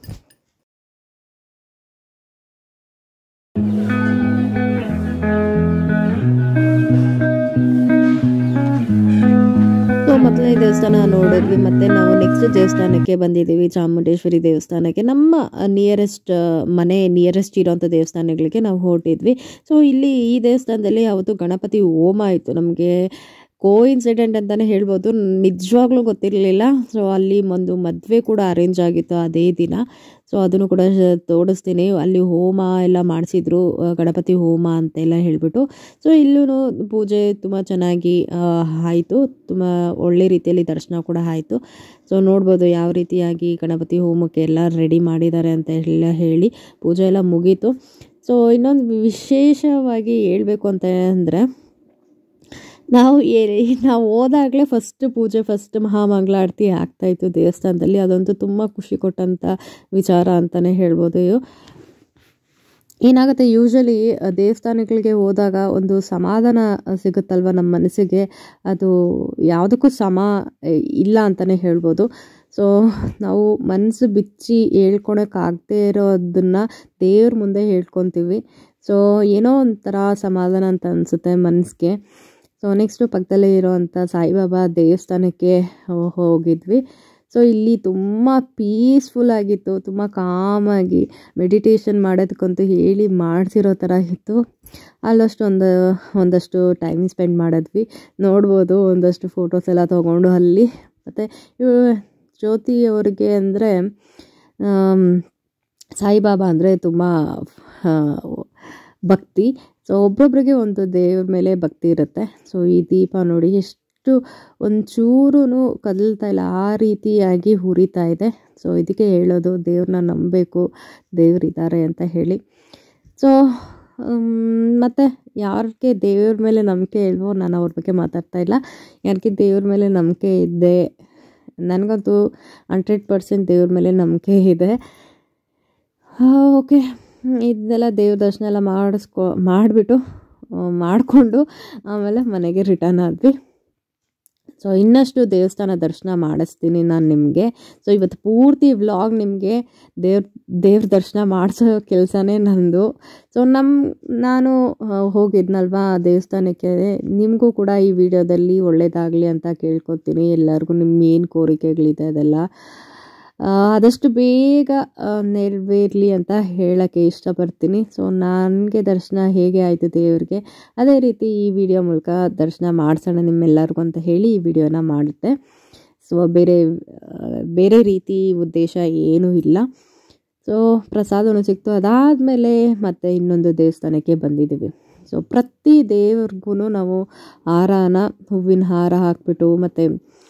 ಸೊ ಮೊದಲನೇ ದೇವಸ್ಥಾನ ನೋಡಿದ್ವಿ ಮತ್ತು ನಾವು ನೆಕ್ಸ್ಟ್ ದೇವಸ್ಥಾನಕ್ಕೆ ಬಂದಿದ್ದೀವಿ ಚಾಮುಂಡೇಶ್ವರಿ ದೇವಸ್ಥಾನಕ್ಕೆ ನಮ್ಮ ನಿಯರೆಸ್ಟ್ ಮನೆ ನಿಯರೆಸ್ಟ್ ಇರೋಂಥ ದೇವಸ್ಥಾನಗಳಿಗೆ ನಾವು ಹೊರಟಿದ್ವಿ ಸೊ ಇಲ್ಲಿ ಈ ದೇವಸ್ಥಾನದಲ್ಲಿ ಯಾವತ್ತು ಗಣಪತಿ ಹೋಮ ಆಯಿತು ನಮಗೆ ಕೋ ಇನ್ಸಿಡೆಂಟ್ ಅಂತಲೇ ಹೇಳ್ಬೋದು ನಿಜವಾಗ್ಲೂ ಗೊತ್ತಿರಲಿಲ್ಲ ಸೊ ಅಲ್ಲಿ ಒಂದು ಮದುವೆ ಕೂಡ ಅರೇಂಜ್ ಆಗಿತ್ತು ಅದೇ ದಿನ ಸೊ ಅದನ್ನು ಕೂಡ ತೋರಿಸ್ತೀನಿ ಅಲ್ಲಿ ಹೋಮ ಎಲ್ಲ ಮಾಡಿಸಿದ್ರು ಗಣಪತಿ ಹೋಮ ಅಂತೆಲ್ಲ ಹೇಳಿಬಿಟ್ಟು ಸೊ ಇಲ್ಲೂ ಪೂಜೆ ತುಂಬ ಚೆನ್ನಾಗಿ ಆಯಿತು ತುಂಬ ಒಳ್ಳೆ ರೀತಿಯಲ್ಲಿ ದರ್ಶನ ಕೂಡ ಆಯಿತು ಸೊ ನೋಡ್ಬೋದು ಯಾವ ರೀತಿಯಾಗಿ ಗಣಪತಿ ಹೋಮಕ್ಕೆ ಎಲ್ಲ ರೆಡಿ ಮಾಡಿದ್ದಾರೆ ಅಂತ ಎಲ್ಲ ಹೇಳಿ ಪೂಜೆ ಎಲ್ಲ ಮುಗೀತು ಸೊ ಇನ್ನೊಂದು ವಿಶೇಷವಾಗಿ ಹೇಳಬೇಕು ಅಂತ ಅಂದರೆ ನಾವು ನಾವು ಹೋದಾಗಲೇ ಫಸ್ಟ್ ಪೂಜೆ ಫಸ್ಟ್ ಮಹಾಮಂಗಳಾರತಿ ಆಗ್ತಾಯಿತ್ತು ದೇವಸ್ಥಾನದಲ್ಲಿ ಅದಂತೂ ತುಂಬ ಖುಷಿ ಕೊಟ್ಟಂಥ ವಿಚಾರ ಅಂತಲೇ ಹೇಳ್ಬೋದು ಏನಾಗುತ್ತೆ ಯೂಶ್ವಲಿ ದೇವಸ್ಥಾನಗಳಿಗೆ ಹೋದಾಗ ಒಂದು ಸಮಾಧಾನ ಸಿಗುತ್ತಲ್ವ ನಮ್ಮ ಮನಸ್ಸಿಗೆ ಅದು ಯಾವುದಕ್ಕೂ ಸಮ ಇಲ್ಲ ಅಂತಲೇ ಹೇಳ್ಬೋದು ಸೊ ನಾವು ಮನಸ್ಸು ಬಿಚ್ಚಿ ಹೇಳ್ಕೊಳಕ್ಕಾಗದೇ ಇರೋದನ್ನು ದೇವ್ರ ಮುಂದೆ ಹೇಳ್ಕೊತೀವಿ ಸೊ ಏನೋ ಒಂಥರ ಸಮಾಧಾನ ಅಂತ ಅನಿಸುತ್ತೆ ಮನಸ್ಸಿಗೆ ಸೊ ನೆಕ್ಸ್ಟು ಪಕ್ಕದಲ್ಲೇ ಇರೋವಂಥ ಸಾಯಿಬಾಬಾ ದೇವಸ್ಥಾನಕ್ಕೆ ಹೋಗಿದ್ವಿ ಸೊ ಇಲ್ಲಿ ತುಂಬ ಪೀಸ್ಫುಲ್ ಆಗಿತ್ತು ತುಂಬ ಕಾಮಾಗಿ ಮೆಡಿಟೇಷನ್ ಮಾಡೋದಕ್ಕಂತೂ ಹೇಳಿ ಮಾಡಿಸಿರೋ ಥರ ಇತ್ತು ಅಲ್ಲಷ್ಟು ಒಂದು ಒಂದಷ್ಟು ಟೈಮ್ ಸ್ಪೆಂಡ್ ಮಾಡಿದ್ವಿ ನೋಡ್ಬೋದು ಒಂದಷ್ಟು ಫೋಟೋಸ್ ಎಲ್ಲ ತೊಗೊಂಡು ಅಲ್ಲಿ ಮತ್ತು ಜ್ಯೋತಿ ಅವ್ರಿಗೆ ಅಂದರೆ ಸಾಯಿಬಾಬಾ ಅಂದರೆ ತುಂಬ ಭಕ್ತಿ ಸೊ ಒಬ್ಬೊಬ್ರಿಗೆ ಒಂದು ದೇವ್ರ ಮೇಲೆ ಭಕ್ತಿ ಇರುತ್ತೆ ಸೊ ಈ ದೀಪ ನೋಡಿ ಎಷ್ಟು ಜಸ್ಟು ಒಂಚೂರು ಕದಲ್ತಾ ಇಲ್ಲ ಆ ರೀತಿಯಾಗಿ ಹುರಿತಾ ಇದೆ ಸೊ ಇದಕ್ಕೆ ಹೇಳೋದು ದೇವ್ರನ್ನ ನಂಬಬೇಕು ದೇವರಿದ್ದಾರೆ ಅಂತ ಹೇಳಿ ಸೊ ಮತ್ತು ಯಾರಿಗೆ ದೇವ್ರ ಮೇಲೆ ನಂಬಿಕೆ ಇಲ್ವೋ ನಾನು ಅವ್ರ ಬಗ್ಗೆ ಮಾತಾಡ್ತಾ ಇಲ್ಲ ಯಾರಿಗೆ ದೇವ್ರ ಮೇಲೆ ನಂಬಿಕೆ ಇದೆ ನನಗಂತೂ ಹಂಡ್ರೆಡ್ ಪರ್ಸೆಂಟ್ ದೇವ್ರ ಮೇಲೆ ನಂಬಿಕೆ ಇದೆ ಓಕೆ ಇದನ್ನೆಲ್ಲ ದೇವ್ರ ದರ್ಶನ ಎಲ್ಲ ಮಾಡಿಸ್ಕೊ ಮಾಡಿಬಿಟ್ಟು ಮಾಡಿಕೊಂಡು ಆಮೇಲೆ ಮನೆಗೆ ರಿಟರ್ನ್ ಆದ್ವಿ ಸೊ ಇನ್ನಷ್ಟು ದೇವಸ್ಥಾನ ದರ್ಶನ ಮಾಡಿಸ್ತೀನಿ ನಾನು ನಿಮಗೆ ಸೊ ಇವತ್ತು ಪೂರ್ತಿ ವ್ಲಾಗ್ ನಿಮಗೆ ದೇವ್ರ ದೇವ್ರ ದರ್ಶನ ಮಾಡಿಸೋ ಕೆಲಸನೇ ನಂದು ಸೊ ನಮ್ಮ ನಾನು ಹೋಗಿದ್ನಲ್ವಾ ದೇವಸ್ಥಾನಕ್ಕೆ ನಿಮಗೂ ಕೂಡ ಈ ವಿಡಿಯೋದಲ್ಲಿ ಒಳ್ಳೇದಾಗಲಿ ಅಂತ ಕೇಳ್ಕೊತೀನಿ ಎಲ್ಲರಿಗೂ ನಿಮ್ಮ ಏನು ಕೋರಿಕೆಗಳಿದೆ ಅದೆಲ್ಲ ಆದಷ್ಟು ಬೇಗ ನೆರವೇರಲಿ ಅಂತ ಹೇಳೋಕ್ಕೆ ಇಷ್ಟಪಡ್ತೀನಿ ಸೊ ನನಗೆ ದರ್ಶನ ಹೇಗೆ ಆಯಿತು ದೇವ್ರಿಗೆ ಅದೇ ರೀತಿ ಈ ವಿಡಿಯೋ ಮೂಲಕ ದರ್ಶನ ಮಾಡಿಸೋಣ ನಿಮ್ಮೆಲ್ಲರಿಗೂ ಅಂತ ಹೇಳಿ ಈ ವಿಡಿಯೋನ ಮಾಡುತ್ತೆ ಸೊ ಬೇರೆ ಬೇರೆ ರೀತಿ ಉದ್ದೇಶ ಏನೂ ಇಲ್ಲ ಸೊ ಪ್ರಸಾದನೂ ಸಿಕ್ತು ಅದಾದಮೇಲೆ ಮತ್ತೆ ಇನ್ನೊಂದು ದೇವಸ್ಥಾನಕ್ಕೆ ಬಂದಿದ್ದೀವಿ ಸೊ ಪ್ರತಿ ದೇವ್ರಿಗೂ ನಾವು ಹಾರನ ಹೂವಿನ ಹಾರ ಹಾಕ್ಬಿಟ್ಟು ಮತ್ತು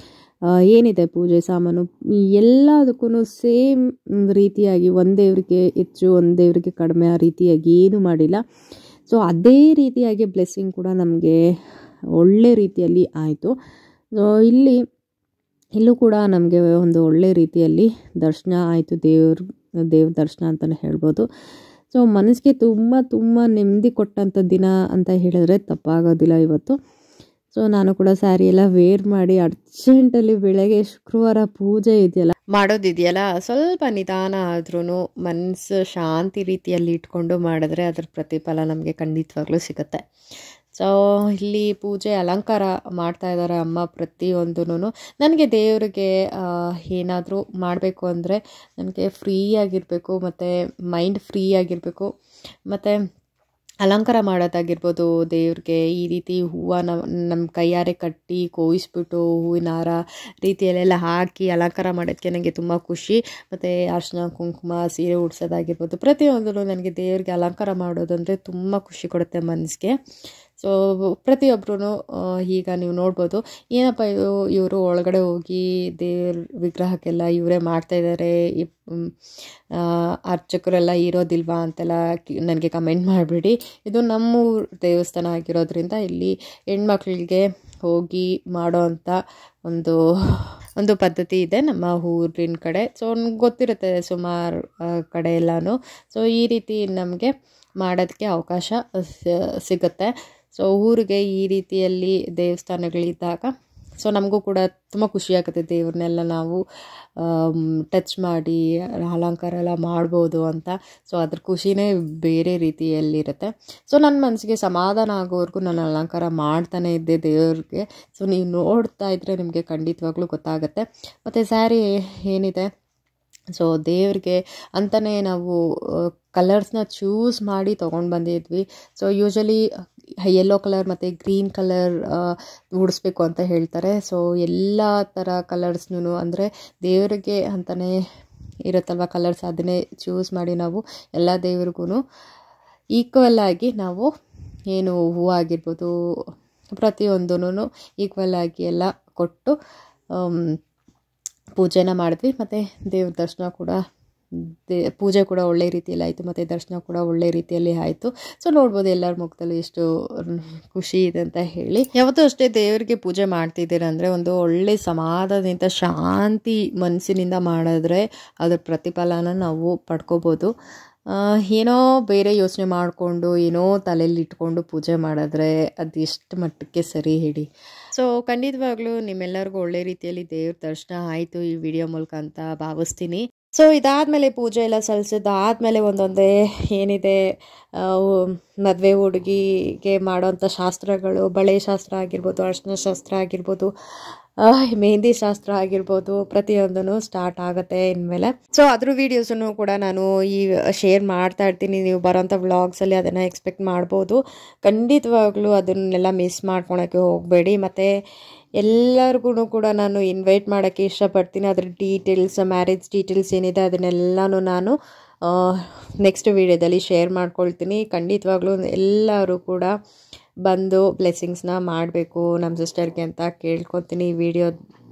ಏನಿದೆ ಪೂಜೆ ಸಾಮಾನು ಎಲ್ಲದಕ್ಕೂ ಸೇಮ್ ರೀತಿಯಾಗಿ ಒಂದು ದೇವ್ರಿಗೆ ಹೆಚ್ಚು ಒಂದು ದೇವ್ರಿಗೆ ಕಡಿಮೆ ಆ ರೀತಿಯಾಗಿ ಏನೂ ಮಾಡಿಲ್ಲ ಸೊ ಅದೇ ರೀತಿಯಾಗಿ ಬ್ಲೆಸ್ಸಿಂಗ್ ಕೂಡ ನಮಗೆ ಒಳ್ಳೆ ರೀತಿಯಲ್ಲಿ ಆಯಿತು ಸೊ ಇಲ್ಲಿ ಇಲ್ಲೂ ಕೂಡ ನಮಗೆ ಒಂದು ಒಳ್ಳೆ ರೀತಿಯಲ್ಲಿ ದರ್ಶನ ಆಯಿತು ದೇವ್ರ ದೇವ್ರ ದರ್ಶನ ಅಂತಲೇ ಹೇಳ್ಬೋದು ಸೊ ಮನಸ್ಸಿಗೆ ತುಂಬ ತುಂಬ ನೆಮ್ಮದಿ ಕೊಟ್ಟಂಥ ದಿನ ಅಂತ ಹೇಳಿದ್ರೆ ತಪ್ಪಾಗೋದಿಲ್ಲ ಇವತ್ತು ಸೊ ನಾನು ಕೂಡ ಸ್ಯಾರಿ ಎಲ್ಲ ವೇರ್ ಮಾಡಿ ಅರ್ಜೆಂಟಲ್ಲಿ ಬೆಳಗ್ಗೆ ಶುಕ್ರವಾರ ಪೂಜೆ ಇದೆಯಲ್ಲ ಮಾಡೋದಿದೆಯಲ್ಲ ಸ್ವಲ್ಪ ನಿಧಾನ ಆದ್ರೂ ಮನಸ್ಸು ಶಾಂತಿ ರೀತಿಯಲ್ಲಿ ಇಟ್ಕೊಂಡು ಮಾಡಿದ್ರೆ ಅದ್ರ ಪ್ರತಿಫಲ ನಮಗೆ ಖಂಡಿತವಾಗ್ಲೂ ಸಿಗುತ್ತೆ ಸೊ ಇಲ್ಲಿ ಪೂಜೆ ಅಲಂಕಾರ ಮಾಡ್ತಾ ಇದ್ದಾರೆ ಅಮ್ಮ ಪ್ರತಿಯೊಂದೂ ನನಗೆ ದೇವರಿಗೆ ಏನಾದರೂ ಮಾಡಬೇಕು ಅಂದರೆ ನನಗೆ ಫ್ರೀಯಾಗಿರಬೇಕು ಮತ್ತು ಮೈಂಡ್ ಫ್ರೀ ಆಗಿರಬೇಕು ಮತ್ತು ಅಲಂಕಾರ ಮಾಡೋದಾಗಿರ್ಬೋದು ದೇವ್ರಿಗೆ ಈ ರೀತಿ ಹೂವು ನಮ್ಮ ನಮ್ಮ ಕೈಯಾರೆ ಕಟ್ಟಿ ಕೋಯಿಸ್ಬಿಟ್ಟು ಹೂವಿನ ಹಾರ ರೀತಿಯಲ್ಲೆಲ್ಲ ಹಾಕಿ ಅಲಂಕಾರ ಮಾಡೋದಕ್ಕೆ ನನಗೆ ತುಂಬ ಖುಷಿ ಮತ್ತು ಅರ್ಶಿನ ಕುಂಕುಮ ಸೀರೆ ಉಡ್ಸೋದಾಗಿರ್ಬೋದು ಪ್ರತಿಯೊಂದೂ ನನಗೆ ದೇವ್ರಿಗೆ ಅಲಂಕಾರ ಮಾಡೋದಂದರೆ ತುಂಬ ಖುಷಿ ಕೊಡುತ್ತೆ ಮನಸ್ಸಿಗೆ ಸೊ ಪ್ರತಿಯೊಬ್ಬರೂ ಈಗ ನೀವು ನೋಡ್ಬೋದು ಏನಪ್ಪ ಇದು ಇವರು ಒಳಗಡೆ ಹೋಗಿ ದೇವ್ರ ವಿಗ್ರಹಕ್ಕೆಲ್ಲ ಇವರೇ ಮಾಡ್ತಾಯಿದ್ದಾರೆ ಅರ್ಚಕರೆಲ್ಲ ಇರೋದಿಲ್ವಾ ಅಂತೆಲ್ಲ ನನಗೆ ಕಮೆಂಟ್ ಮಾಡಿಬಿಡಿ ಇದು ನಮ್ಮೂರ ದೇವಸ್ಥಾನ ಆಗಿರೋದ್ರಿಂದ ಇಲ್ಲಿ ಹೆಣ್ಮಕ್ಳಿಗೆ ಹೋಗಿ ಮಾಡೋ ಅಂಥ ಒಂದು ಒಂದು ಪದ್ಧತಿ ಇದೆ ನಮ್ಮ ಊರಿನ ಕಡೆ ಸೊ ಗೊತ್ತಿರುತ್ತೆ ಸುಮಾರು ಕಡೆ ಎಲ್ಲನೂ ಸೊ ಈ ರೀತಿ ನಮಗೆ ಮಾಡೋದಕ್ಕೆ ಅವಕಾಶ ಸಿಗುತ್ತೆ ಸೊ ಊರಿಗೆ ಈ ರೀತಿಯಲ್ಲಿ ದೇವಸ್ಥಾನಗಳಿದ್ದಾಗ ಸೊ ನಮಗೂ ಕೂಡ ತುಂಬ ಖುಷಿಯಾಗುತ್ತೆ ದೇವ್ರನ್ನೆಲ್ಲ ನಾವು ಟಚ್ ಮಾಡಿ ಅಲಂಕಾರ ಎಲ್ಲ ಮಾಡ್ಬೋದು ಅಂತ ಸೊ ಅದ್ರ ಖುಷಿನೇ ಬೇರೆ ರೀತಿಯಲ್ಲಿರುತ್ತೆ ಸೊ ನನ್ನ ಮನಸ್ಸಿಗೆ ಸಮಾಧಾನ ಆಗೋವರೆಗೂ ನಾನು ಅಲಂಕಾರ ಮಾಡ್ತಾನೆ ಇದ್ದೆ ದೇವ್ರಿಗೆ ಸೊ ನೀವು ನೋಡ್ತಾ ಇದ್ದರೆ ನಿಮಗೆ ಖಂಡಿತವಾಗ್ಲೂ ಗೊತ್ತಾಗುತ್ತೆ ಮತ್ತು ಸ್ಯಾರಿ ಏನಿದೆ ಸೊ ದೇವ್ರಿಗೆ ಅಂತಲೇ ನಾವು ಕಲರ್ಸ್ನ ಚೂಸ್ ಮಾಡಿ ತೊಗೊಂಡು ಬಂದಿದ್ವಿ ಸೊ ಯೂಶಲಿ ಯೆಲ್ಲೋ ಕಲರ್ ಮತ್ತು ಗ್ರೀನ್ ಕಲರ್ ಉಡಿಸ್ಬೇಕು ಅಂತ ಹೇಳ್ತಾರೆ ಸೊ ಎಲ್ಲ ಥರ ಕಲರ್ಸ್ನೂ ಅಂದರೆ ದೇವರಿಗೆ ಅಂತಲೇ ಇರುತ್ತಲ್ವ ಕಲರ್ಸ್ ಅದನ್ನೇ ಚೂಸ್ ಮಾಡಿ ನಾವು ಎಲ್ಲ ದೇವ್ರಿಗೂ ಈಕ್ವಲ್ ಆಗಿ ನಾವು ಏನು ಹೂವು ಆಗಿರ್ಬೋದು ಪ್ರತಿಯೊಂದೂ ಈಕ್ವಲ್ ಆಗಿ ಎಲ್ಲ ಕೊಟ್ಟು ಪೂಜೆನ ಮಾಡಿದ್ವಿ ಮತ್ತು ದೇವ್ರ ದರ್ಶನ ಕೂಡ ದೇ ಪೂಜೆ ಕೂಡ ಒಳ್ಳೆ ರೀತಿಯಲ್ಲಿ ಆಯಿತು ಮತ್ತು ದರ್ಶನ ಕೂಡ ಒಳ್ಳೆ ರೀತಿಯಲ್ಲಿ ಆಯಿತು ಸೊ ನೋಡ್ಬೋದು ಎಲ್ಲರ ಮುಖದಲ್ಲಿ ಎಷ್ಟು ಖುಷಿ ಇದೆ ಅಂತ ಹೇಳಿ ಯಾವತ್ತೂ ಅಷ್ಟೇ ದೇವರಿಗೆ ಪೂಜೆ ಮಾಡ್ತಿದ್ದೀರ ಅಂದರೆ ಒಂದು ಒಳ್ಳೆ ಸಮಾಧಾನದಿಂದ ಶಾಂತಿ ಮನಸ್ಸಿನಿಂದ ಮಾಡಿದ್ರೆ ಅದರ ಪ್ರತಿಫಲನ ನಾವು ಪಡ್ಕೋಬೋದು ಏನೋ ಬೇರೆ ಯೋಚನೆ ಮಾಡಿಕೊಂಡು ಏನೋ ತಲೆಯಲ್ಲಿ ಇಟ್ಕೊಂಡು ಪೂಜೆ ಮಾಡಿದ್ರೆ ಅದು ಎಷ್ಟು ಮಟ್ಟಕ್ಕೆ ಸರಿ ಹೇಳಿ ಸೊ ಖಂಡಿತವಾಗ್ಲೂ ನಿಮ್ಮೆಲ್ಲರಿಗೂ ಒಳ್ಳೆ ರೀತಿಯಲ್ಲಿ ದೇವ್ರ ದರ್ಶನ ಆಯಿತು ಈ ವಿಡಿಯೋ ಮೂಲಕ ಅಂತ ಭಾವಿಸ್ತೀನಿ ಸೊ ಇದಾದಮೇಲೆ ಪೂಜೆ ಎಲ್ಲ ಸಲ್ಲಿಸಿದಾದ್ಮೇಲೆ ಒಂದೊಂದೇ ಏನಿದೆ ಮದುವೆ ಹುಡುಗಿಗೆ ಮಾಡೋಂಥ ಶಾಸ್ತ್ರಗಳು ಬಳೆ ಶಾಸ್ತ್ರ ಆಗಿರ್ಬೋದು ಅರ್ಶಿನ ಶಾಸ್ತ್ರ ಆಗಿರ್ಬೋದು ಮೆಹಂದಿ ಶಾಸ್ತ್ರ ಆಗಿರ್ಬೋದು ಪ್ರತಿಯೊಂದೂ ಸ್ಟಾರ್ಟ್ ಆಗುತ್ತೆ ಇನ್ಮೇಲೆ ಸೊ ಅದ್ರ ವೀಡಿಯೋಸನ್ನು ಕೂಡ ನಾನು ಈ ಶೇರ್ ಮಾಡ್ತಾ ಇರ್ತೀನಿ ನೀವು ಬರೋಂಥ ವ್ಲಾಗ್ಸಲ್ಲಿ ಅದನ್ನು ಎಕ್ಸ್ಪೆಕ್ಟ್ ಮಾಡ್ಬೋದು ಖಂಡಿತವಾಗ್ಲೂ ಅದನ್ನೆಲ್ಲ ಮಿಸ್ ಮಾಡ್ಕೊಳಕ್ಕೆ ಹೋಗಬೇಡಿ ಮತ್ತು ಎಲ್ಲರಿಗೂ ಕೂಡ ನಾನು ಇನ್ವೈಟ್ ಮಾಡೋಕ್ಕೆ ಇಷ್ಟಪಡ್ತೀನಿ ಅದ್ರ ಡೀಟೇಲ್ಸ್ ಮ್ಯಾರೇಜ್ ಡೀಟೇಲ್ಸ್ ಏನಿದೆ ಅದನ್ನೆಲ್ಲನೂ ನಾನು ನೆಕ್ಸ್ಟ್ ವೀಡಿಯೋದಲ್ಲಿ ಶೇರ್ ಮಾಡ್ಕೊಳ್ತೀನಿ ಖಂಡಿತವಾಗ್ಲೂ ಎಲ್ಲರೂ ಕೂಡ ಬಂದು ಬ್ಲೆಸ್ಸಿಂಗ್ಸ್ನ ಮಾಡಬೇಕು ನಮ್ಮ ಸಿಸ್ಟರ್ಗೆ ಅಂತ ಕೇಳ್ಕೊತೀನಿ ಈ ವಿಡಿಯೋ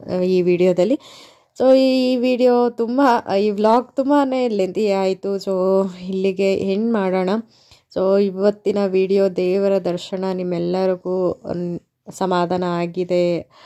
ಈ ವಿಡಿಯೋದಲ್ಲಿ ಸೊ ಈ ವಿಡಿಯೋ ತುಂಬ ಈ ವ್ಲಾಗ್ ತುಂಬಾ ಲೆಂತಿ ಆಯಿತು ಸೊ ಇಲ್ಲಿಗೆ ಹೆಣ್ಣು ಮಾಡೋಣ ಸೊ ಇವತ್ತಿನ ವಿಡಿಯೋ ದೇವರ ದರ್ಶನ ನಿಮ್ಮೆಲ್ಲರಿಗೂ ಅನ್- ಸಮಾಧಾನ ಆಗಿದೆ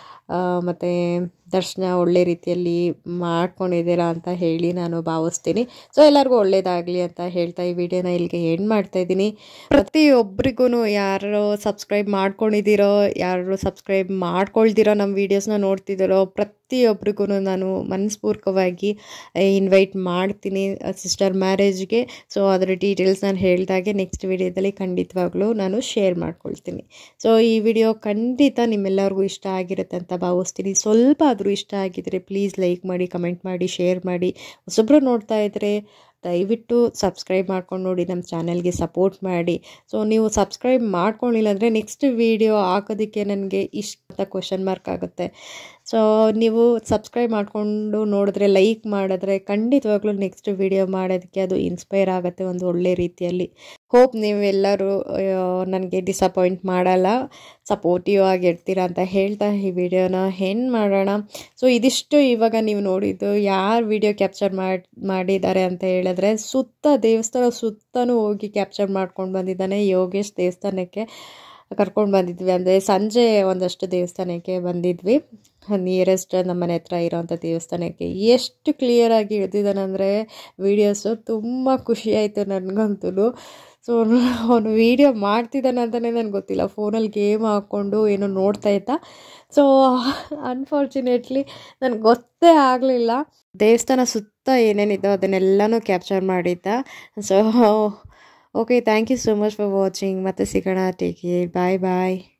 ಮತ್ತು ದರ್ಶನ ಒಳ್ಳೆ ರೀತಿಯಲ್ಲಿ ಮಾಡ್ಕೊಂಡಿದ್ದೀರಾ ಅಂತ ಹೇಳಿ ನಾನು ಭಾವಿಸ್ತೀನಿ ಸೊ ಎಲ್ಲರಿಗೂ ಒಳ್ಳೇದಾಗಲಿ ಅಂತ ಹೇಳ್ತಾ ಈ ವಿಡಿಯೋನ ಇಲ್ಲಿಗೆ ಎಂಡ್ ಮಾಡ್ತಾ ಇದ್ದೀನಿ ಪ್ರತಿಯೊಬ್ಬರಿಗೂ ಯಾರು ಸಬ್ಸ್ಕ್ರೈಬ್ ಮಾಡ್ಕೊಂಡಿದ್ದೀರೋ ಯಾರು ಸಬ್ಸ್ಕ್ರೈಬ್ ಮಾಡ್ಕೊಳ್ದಿರೋ ನಮ್ಮ ವೀಡಿಯೋಸ್ನ ನೋಡ್ತಿದ್ದೀರೋ ಪ್ರತಿಯೊಬ್ಬರಿಗೂ ನಾನು ಮನಸ್ಪೂರ್ವಕವಾಗಿ ಇನ್ವೈಟ್ ಮಾಡ್ತೀನಿ ಸಿಸ್ಟರ್ ಮ್ಯಾರೇಜ್ಗೆ ಸೊ ಅದರ ಡೀಟೇಲ್ಸ್ ನಾನು ಹೇಳಿದಾಗೆ ನೆಕ್ಸ್ಟ್ ವಿಡಿಯೋದಲ್ಲಿ ಖಂಡಿತವಾಗ್ಲೂ ನಾನು ಶೇರ್ ಮಾಡ್ಕೊಳ್ತೀನಿ ಸೊ ಈ ವಿಡಿಯೋ ಖಂಡಿತ ನಿಮ್ಮೆಲ್ಲರಿಗೂ ಇಷ್ಟ ಆಗಿರುತ್ತೆ ಅಂತ ಭಾವಿಸ್ತೀನಿ ಸ್ವಲ್ಪ ಆದರೂ ಇಷ್ಟ ಆಗಿದ್ರೆ ಪ್ಲೀಸ್ ಲೈಕ್ ಮಾಡಿ ಕಮೆಂಟ್ ಮಾಡಿ ಶೇರ್ ಮಾಡಿ ಹೊಸೊಬ್ಬರು ನೋಡ್ತಾ ಇದ್ದರೆ ದಯವಿಟ್ಟು ಸಬ್ಸ್ಕ್ರೈಬ್ ಮಾಡ್ಕೊಂಡು ನೋಡಿ ನಮ್ಮ ಚಾನಲ್ಗೆ ಸಪೋರ್ಟ್ ಮಾಡಿ ಸೊ ನೀವು ಸಬ್ಸ್ಕ್ರೈಬ್ ಮಾಡ್ಕೊಳ್ಳಿಲ್ಲ ಅಂದರೆ ನೆಕ್ಸ್ಟ್ ವೀಡಿಯೋ ಹಾಕೋದಕ್ಕೆ ನನಗೆ ಇಷ್ಟ ಕ್ವಶನ್ ಮಾರ್ಕ್ ಆಗುತ್ತೆ ಸೊ ನೀವು ಸಬ್ಸ್ಕ್ರೈಬ್ ಮಾಡಿಕೊಂಡು ನೋಡಿದ್ರೆ ಲೈಕ್ ಮಾಡಿದ್ರೆ ಖಂಡಿತವಾಗ್ಲೂ ನೆಕ್ಸ್ಟ್ ವಿಡಿಯೋ ಮಾಡೋದಕ್ಕೆ ಅದು ಇನ್ಸ್ಪೈರ್ ಆಗುತ್ತೆ ಒಂದು ಒಳ್ಳೆ ರೀತಿಯಲ್ಲಿ ಹೋಪ್ ನೀವೆಲ್ಲರೂ ನನಗೆ ಡಿಸಪಾಯಿಂಟ್ ಮಾಡಲ್ಲ ಸಪೋರ್ಟಿವ್ ಆಗಿರ್ತೀರಾ ಅಂತ ಹೇಳ್ತಾ ಈ ವಿಡಿಯೋನ ಹೆಣ್ಣು ಮಾಡೋಣ ಸೊ ಇದಿಷ್ಟು ಇವಾಗ ನೀವು ನೋಡಿದ್ದು ಯಾರು ವಿಡಿಯೋ ಕ್ಯಾಪ್ಚರ್ ಮಾಡಿ ಮಾಡಿದ್ದಾರೆ ಅಂತ ಹೇಳಿದ್ರೆ ಸುತ್ತ ದೇವಸ್ಥಾನ ಸುತ್ತನೂ ಹೋಗಿ ಕ್ಯಾಪ್ಚರ್ ಮಾಡ್ಕೊಂಡು ಬಂದಿದ್ದಾನೆ ಯೋಗೇಶ್ ದೇವಸ್ಥಾನಕ್ಕೆ ಕರ್ಕೊಂಡು ಬಂದಿದ್ವಿ ಅಂದರೆ ಸಂಜೆ ಒಂದಷ್ಟು ದೇವಸ್ಥಾನಕ್ಕೆ ಬಂದಿದ್ವಿ ನಿಯರೆಸ್ಟ್ ನಮ್ಮ ಮನೆ ಹತ್ರ ಇರೋವಂಥ ದೇವಸ್ಥಾನಕ್ಕೆ ಎಷ್ಟು ಕ್ಲಿಯರಾಗಿ ಹಿಡ್ದಿದ್ದಾನಂದರೆ ವೀಡಿಯೋಸು ತುಂಬ ಖುಷಿ ಆಯಿತು ನನಗಂತೂ ಸೊ ಅವನು ವೀಡಿಯೋ ಮಾಡ್ತಿದ್ದಾನೆ ಅಂತಲೇ ನನಗೆ ಗೊತ್ತಿಲ್ಲ ಫೋನಲ್ಲಿ ಗೇಮ್ ಹಾಕ್ಕೊಂಡು ಏನೋ ನೋಡ್ತಾ ಇದ್ದ ಸೊ ಅನ್ಫಾರ್ಚುನೇಟ್ಲಿ ನನಗೆ ಗೊತ್ತೇ ಆಗಲಿಲ್ಲ ದೇವಸ್ಥಾನ ಸುತ್ತ ಏನೇನಿದ್ದೋ ಅದನ್ನೆಲ್ಲನೂ ಕ್ಯಾಪ್ಚರ್ ಮಾಡಿದ್ದ so okay thank you so much for watching ಮತ್ತೆ ಸಿಗೋಣ ಟೇಕ್ ಕೇರ್ ಬಾಯ್ ಬಾಯ್